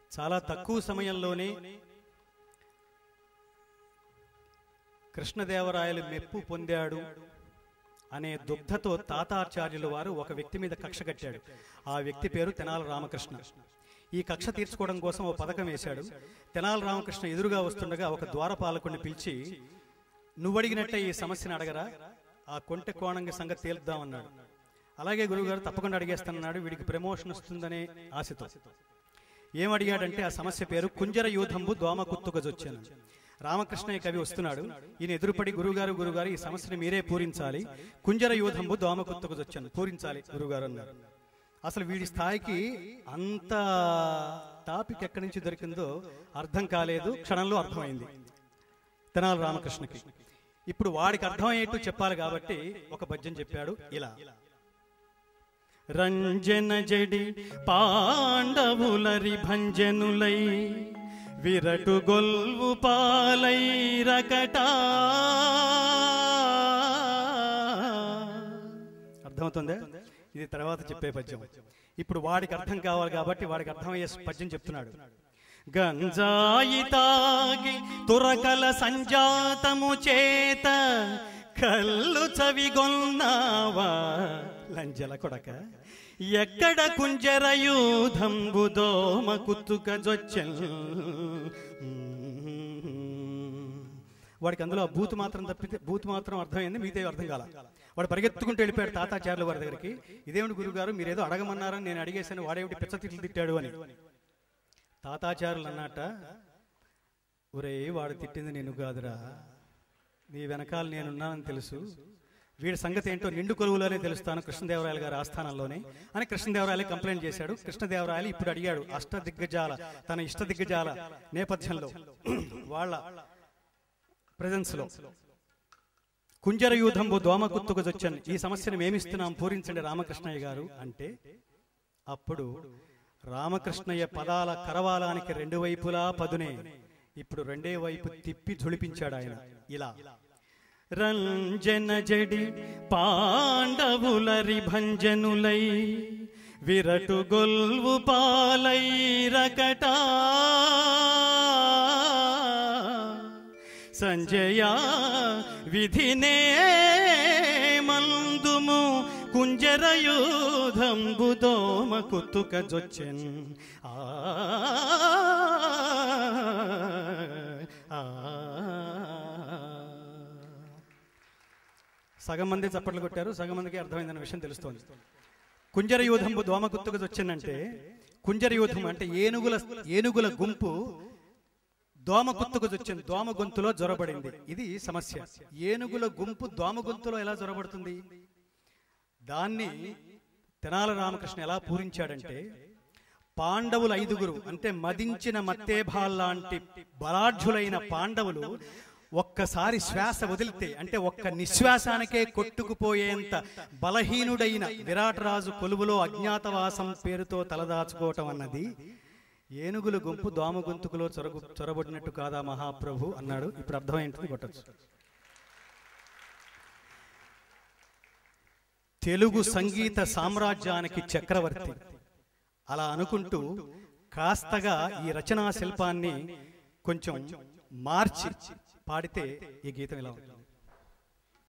చాలా తక్కువ సమయంలోనే కృష్ణదేవరాయలు మెప్పు పొందాడు అనే దుగ్ధతో తాతాచార్యుల వారు ఒక వ్యక్తి మీద కక్ష కట్టాడు ఆ వ్యక్తి పేరు తెనాల రామకృష్ణ ఈ కక్ష తీర్చుకోవడం కోసం ఓ పథకం వేశాడు తెనాల రామకృష్ణ ఎదురుగా వస్తుండగా ఒక ద్వారపాలకుడిని పిలిచి నువ్వడిగినట్టే ఈ సమస్యను అడగరా ఆ కొంటె కోణంగి సంగతి తేలుద్దామన్నాడు అలాగే గురువుగారు తప్పకుండా అడిగేస్తానన్నాడు వీడికి ప్రమోషన్ వస్తుందనే ఆశతో ఏమడిగాడంటే ఆ సమస్య పేరు కుంజర యూధంబు దోమ కుత్తుకజొచ్చాను రామకృష్ణయ్య కవి వస్తున్నాడు ఈయన ఎదురుపడి గురుగారు గురుగారు ఈ సమస్యను మీరే పూరించాలి కుంజర యూధంబు దోమ కుత్తుకజొచ్చాను పూరించాలి గురుగారు అన్నారు అసలు వీడి స్థాయికి అంత టాపిక్ ఎక్కడి నుంచి దొరికిందో అర్థం కాలేదు క్షణంలో అర్థమైంది తెనాలి రామకృష్ణకి ఇప్పుడు వాడికి అర్థమయ్యేట్టు చెప్పాలి కాబట్టి ఒక భజ్యం చెప్పాడు ఇలా రంజన జడి పాండవులరి భంజనులై విరటు గొల్వు పాలై రకటా అర్థమవుతుందా ఇది తర్వాత చెప్పే పద్యం ఇప్పుడు వాడికి అర్థం కావాలి కాబట్టి వాడికి అర్థమయ్యే పద్యం చెప్తున్నాడు గంజాయి తాగి తురకల సంజాతము చేత కళ్ళు చవిగొన్నావా లంజల కొడక ఎక్కడ కుంజరయూధంబు దోమ కుత్తుక జొచ్చెల్ వాడికి అందులో ఆ బూత్ మాత్రం తప్పితే బూత్ మాత్రం అర్థమైంది మిగతా అర్థం కాల వాడు పరిగెత్తుకుంటూ వెళ్ళిపోయాడు తాతాచార్యుల వారి దగ్గరికి ఇదేమిటి గురుగారు మీరేదో అడగమన్నారని నేను అడిగేశాను వాడేమిటి పిచ్చ తిట్లు తిట్టాడు అని తాతాచారులు అన్నట ఒరే వాడు తిట్టింది నేను కాదురా నీ వెనకాల నేనున్నానని తెలుసు వీడి సంగతి ఏంటో నిండు కొలువులోనే తెలుస్తాను కృష్ణదేవరాయలు గారి ఆస్థానంలోనే అని కృష్ణదేవరాయలు కంప్లైంట్ చేశాడు కృష్ణదేవరాయలు ఇప్పుడు అడిగాడు అష్ట దిగ్గజాల తన ఇష్ట దిగ్గజాల నేపథ్యంలో వాళ్ళ ప్రజెన్స్ లో కుంజర యూధంబు దోమ కుత్తుకజొచ్చన్ ఈ సమస్యను మేమిస్తున్నాం పూరించండి రామకృష్ణయ్య గారు అంటే అప్పుడు రామకృష్ణయ్య పదాల కరవాలానికి రెండు వైపులా పదునే ఇప్పుడు రెండే వైపు తిప్పి ఝుళిపించాడు ఆయన ఇలా రంజన జడి పాండవులరి భంజనులై విరటు గొల్వు పాలై రకటా సంజయ విధినే మందుము కుంజరయూధంబు దోమ కుత్తుక జొచ్చెన్ ఆ ఆ. సగం మంది చప్పట్లు కొట్టారు సగం మందికి అర్థమైందన్న విషయం తెలుస్తోంది కుంజర యూధంబు దోమ కుత్తుకు వచ్చిందంటే కుంజర యూధం అంటే ఏనుగుల ఏనుగుల గుంపు దోమ కుత్తుకు వచ్చింది దోమ గొంతులో జ్వరబడింది ఇది సమస్య ఏనుగుల గుంపు దోమ గొంతులో ఎలా జ్వరబడుతుంది దాన్ని తెనాల రామకృష్ణ ఎలా పూరించాడంటే పాండవులు ఐదుగురు అంటే మదించిన మత్తేభాల్లాంటి బలాఢ్యులైన పాండవులు ఒక్కసారి శ్వాస వదిలితే అంటే ఒక్క నిశ్వాసానికే కొట్టుకుపోయేంత బలహీనుడైన విరాటరాజు కొలువులో అజ్ఞాతవాసం పేరుతో తలదాచుకోవటం అన్నది ఏనుగుల గుంపు దోమ గొంతుకులో చొరగు చొరబడినట్టు కాదా మహాప్రభు అన్నాడు ఇప్పుడు అర్థమైంటుంది కొట్టచ్చు తెలుగు సంగీత సామ్రాజ్యానికి చక్రవర్తి అలా అనుకుంటూ కాస్తగా ఈ రచనా శిల్పాన్ని కొంచెం మార్చి పాడితే ఈ గీతం ఇలా ఉంటుంది